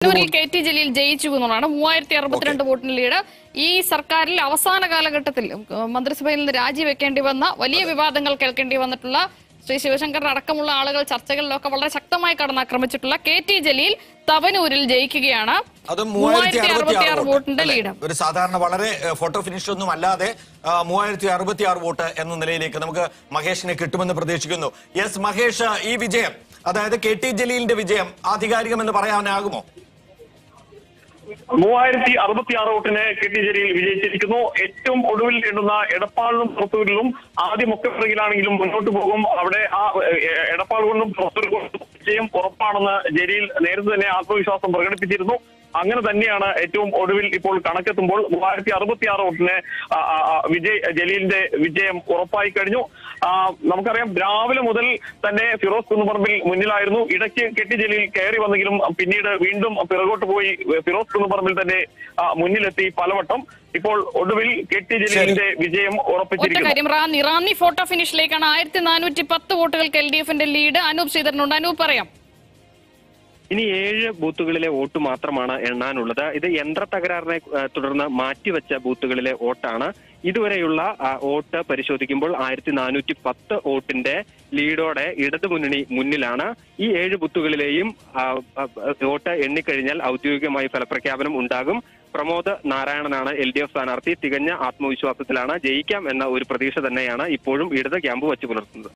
തവനൂരിൽ K T Jaleel ജയിച്ചു എന്നുള്ളതാണ് മൂവായിരത്തി അറുപത്തിരണ്ട് വോട്ടിന് ലീഡ് ഈ സർക്കാരിൽ അവസാന കാലഘട്ടത്തിൽ ഉം, മന്ത്രിസഭയിൽ നിന്ന് രാജിവെക്കേണ്ടി വന്ന വലിയ വിവാദങ്ങൾ കേൾക്കേണ്ടി വന്നിട്ടുള്ള ശ്രീ ശിവശങ്കർ അടക്കമുള്ള ആളുകൾ ചർച്ചകളിലൊക്കെ വളരെ ശക്തമായി കടന്നാക്രമിച്ചിട്ടുള്ള കെ ടി ജലീൽ തവനൂരിൽ ജയിക്കുകയാണ് അത് മൂവായിരത്തി അറുപത്തി ആറ് വോട്ടിന്റെ അല്ലേ? ലീഡ് ഒരു സാധാരണ വളരെ ഏഹ്, ഫോട്ടോ ഫിനിഷ് ഒന്നും അല്ലാതെ മൂവായിരത്തി അറുപത്തി ആറ് വോട്ട് എന്ന നിലയിലേക്ക് നമുക്ക് മഹേഷിനെ കിട്ടുമെന്ന് പ്രതീക്ഷിക്കുന്നു യെസ് മഹേഷ് ഈ വിജയം അതായത് കെ ടി ജലീലിന്റെ വിജയം ആധികാരികമെന്ന് പറയാനാകുമോ മൂവായിരത്തി അറുപത്തി ആറ് വോട്ടിന് കെ ടി ജലീൽ വിജയിച്ചിരിക്കുന്നു ഏറ്റവും ഒടുവിൽ എണ്ണുന്ന എടപ്പാളിലും പുറത്തൂരിലും ആദ്യമൊക്കെ പിറകിലാണെങ്കിലും മുന്നോട്ട് പോകും അവിടെ ആ എ- എടപ്പാൾ കൊണ്ടും പുറത്തൂർ കൊണ്ടും വിജയം ഉറപ്പാണെന്ന് ജലീൽ നേരത്തെ തന്നെ ആത്മവിശ്വാസം പ്രകടിപ്പിച്ചിരുന്നു അങ്ങനെ തന്നെയാണ് ഏറ്റവും ഒടുവിൽ ഇപ്പോൾ കണക്കെത്തുമ്പോൾ മൂവായിരത്തി അറുപത്തി ആറ് വോട്ടിന് ആ, ആ, ആ, വിജയ് ജലീലിന്റെ വിജയം ഉറപ്പായി കഴിഞ്ഞു ആ, നമുക്കറിയാം രാവിലെ മുതൽ തന്നെ ഫിറോസ് കുന്നുപറമ്പിൽ മുന്നിലായിരുന്നു ഇടയ്ക്ക് കെട്ടി ജലീൽ കയറി വന്നെങ്കിലും പിന്നീട് വീണ്ടും പിറകോട്ട് പോയി ഫിറോസ് കുന്നുപറമ്പിൽ തന്നെ ആ, മുന്നിലെത്തി പലവട്ടം ഇപ്പോൾ ഒടുവിൽ കെട്ടി ജലീലിന്റെ വിജയം ഒറ്റ ഉറപ്പിച്ചിരിക്കുന്നു കാര്യം റാന്നി റാന്നി ഫോട്ടോ ഫിനിഷിലേക്കാണ് ആയിരത്തി നാനൂറ്റി പത്ത് വോട്ടുകൾക്ക് എൽ ഡി എഫിന്റെ ലീഡ് അനൂപ് ശ്രീധരനുണ്ട് അനൂപ് പറയാം ഇനി ഏഴ് ബൂത്തുകളിലെ വോട്ട് മാത്രമാണ് എണ്ണാനുള്ളത് ഇത് യന്ത്ര തകരാറിനെ ആ, തുടർന്ന് മാറ്റിവെച്ച ബൂത്തുകളിലെ വോട്ടാണ് ഇതുവരെയുള്ള ആ, വോട്ട് പരിശോധിക്കുമ്പോൾ ആയിരത്തി നാനൂറ്റി പത്ത് വോട്ടിന്റെ ലീഡോടെ ഇടതുമുന്നണി മുന്നിലാണ് ഈ ഏഴ് ബൂത്തുകളിലെയും ആ, ആ, വോട്ട് എണ്ണിക്കഴിഞ്ഞാൽ ഔദ്യോഗികമായി ഫലപ്രഖ്യാപനം ഉണ്ടാകും പ്രമോദ് നാരായണനാണ് എൽ ഡി എഫ് സ്ഥാനാർത്ഥി തികഞ്ഞ ആത്മവിശ്വാസത്തിലാണ് ജയിക്കാം എന്ന ഒരു പ്രതീക്ഷ തന്നെയാണ് ഇപ്പോഴും ഇടത് ക്യാമ്പ് വച്ചു പുലർത്തുന്നത്